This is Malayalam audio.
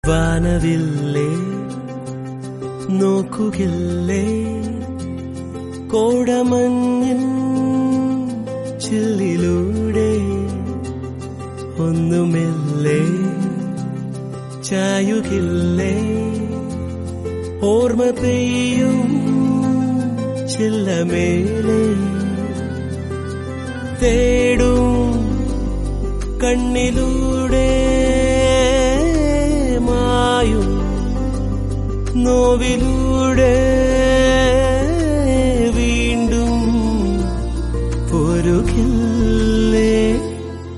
വാനവില്ലേ നോക്കുകില്ലേ കോടമഞ്ഞിൻ ചില്ലിലൂടെ ഒന്നുമില്ലേ ചായുകില്ലേ ഓർമ്മ പെയ്യും ചില്ലമേലെ തേടും കണ്ണിലൂടെ മായും നോവിലൂടെ